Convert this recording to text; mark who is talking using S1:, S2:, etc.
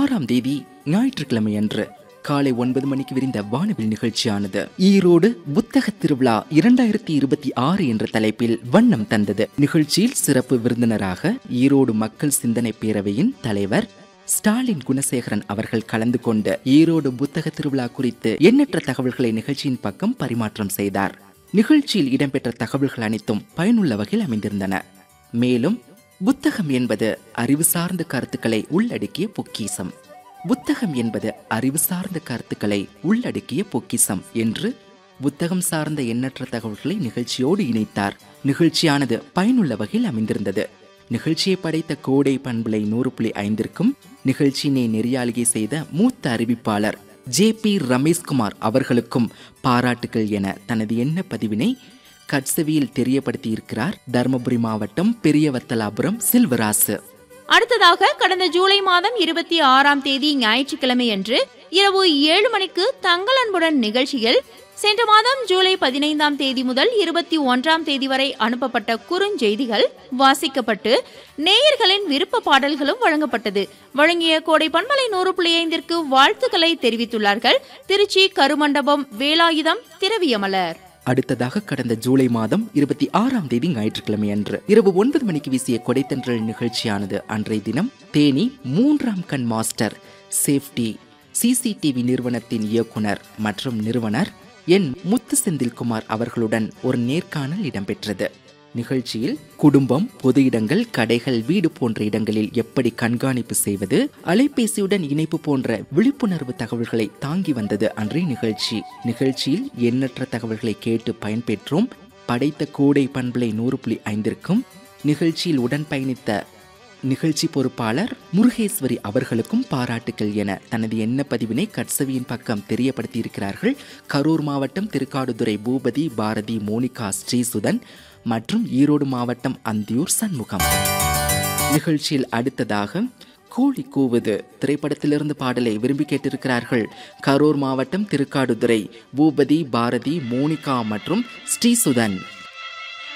S1: ஆறாம் தேதி ஞாயிற்றுக்கிழமை அன்று காலை ஒன்பது மணிக்கு விரிந்த வானவில் நிகழ்ச்சியானது ஈரோடு புத்தக திருவிழா இரண்டாயிரத்தி இருபத்தி ஆறு என்ற தலைப்பில் வண்ணம் தந்தது நிகழ்ச்சியில் சிறப்பு விருந்தினராக ஈரோடு மக்கள் சிந்தனை பேரவையின் தலைவர் ஸ்டாலின் குணசேகரன் அவர்கள் கலந்து கொண்டு ஈரோடு புத்தக திருவிழா குறித்து எண்ணற்ற தகவல்களை நிகழ்ச்சியின் பக்கம் பரிமாற்றம் செய்தார் நிகழ்ச்சியில் இடம்பெற்ற தகவல்கள் அனைத்தும் பயனுள்ள வகையில் அமைந்திருந்தன மேலும் புத்தகம் என்பது அறிவு சார்ந்த கருத்துக்களை உள்ளடக்கிய பொக்கிசம் புத்தகம் என்பது அறிவு சார்ந்த கருத்துக்களை உள்ளடக்கிய பொக்கிசம் என்று புத்தகம் சார்ந்த எண்ணற்ற தகவல்களை நிகழ்ச்சியோடு இணைத்தார் நிகழ்ச்சியானது பயனுள்ள வகையில் அமைந்திருந்தது நிகழ்ச்சியை படைத்த கோடை பண்புலை நூறு புள்ளி ஐந்திற்கும் நிகழ்ச்சியினை நெறியாளிகை செய்த மூத்த அறிவிப்பாளர் ஜே பி ரமேஷ்குமார் அவர்களுக்கும் பாராட்டுகள் என தனது எண்ண பதிவினை கட்சவியில் தெரியப்படுத்தியிருக்கிறார் தருமபுரி மாவட்டம் பெரியவத்தலாபுரம் செல்வராசு
S2: அடுத்ததாக கடந்த ஜூலை மாதம் இருபத்தி ஆறாம் தேதி ஞாயிற்றுக்கிழமை அன்று இரவு ஏழு மணிக்கு தங்கள் அன்புடன் நிகழ்ச்சியில் சென்ற மாதம் ஜூலை பதினைந்தாம் தேதி முதல் இருபத்தி ஒன்றாம் தேதி வரை அனுப்பப்பட்ட குறுஞ்செய்திகள் வாசிக்கப்பட்டு நேயர்களின் விருப்ப பாடல்களும் வழங்கப்பட்டது வழங்கிய கோடை பண்பலை நூறு புள்ளி ஐந்திற்கு வாழ்த்துக்களை தெரிவித்துள்ளார்கள் திருச்சி கருமண்டபம் வேலாயுதம் திரவியமலர்
S1: அடுத்ததாக கடந்த ஜூலை மாதம் இருபத்தி ஆறாம் தேதி ஞாயிற்றுக்கிழமை அன்று இரவு ஒன்பது மணிக்கு வீசிய கொடைத்தன்றல் நிகழ்ச்சியானது அன்றைய தினம் தேனி மூன்றாம் கண் மாஸ்டர் சேஃப்டி சிசிடிவி நிறுவனத்தின் இயக்குனர் மற்றும் நிறுவனர் என் முத்து செந்தில்குமார் அவர்களுடன் ஒரு நேர்காணல் இடம்பெற்றது நிகழ்ச்சியில் குடும்பம் பொது இடங்கள் கடைகள் வீடு போன்ற இடங்களில் எப்படி கண்காணிப்பு செய்வது அலைபேசியுடன் இணைப்பு போன்ற விழிப்புணர்வு தகவல்களை தாங்கி வந்தது அன்றைய நிகழ்ச்சி நிகழ்ச்சியில் எண்ணற்ற தகவல்களை கேட்டு பயன்பெற்றோம் படைத்த கோடை பண்பலை நூறு புள்ளி ஐந்திற்கும் நிகழ்ச்சியில் உடன் பயணித்த நிகழ்ச்சி பொறுப்பாளர் முருகேஸ்வரி அவர்களுக்கும் பாராட்டுகள் என தனது எண்ண பதிவினை கட்சவியின் பக்கம் தெரியப்படுத்தியிருக்கிறார்கள் கரூர் மாவட்டம் திருக்காடுதுறை பூபதி பாரதி மோனிகா ஸ்ரீசுதன் மற்றும் ஈரோடு மாவட்டம் அந்தியூர் சண்முகம் நிகழ்ச்சியில் அடுத்ததாக கோழி கூவுது திரைப்படத்திலிருந்து பாடலை விரும்பி கேட்டிருக்கிறார்கள் கரூர் மாவட்டம் திருக்காடுதுறை பூபதி பாரதி மோனிகா மற்றும் ஸ்ரீசுதன்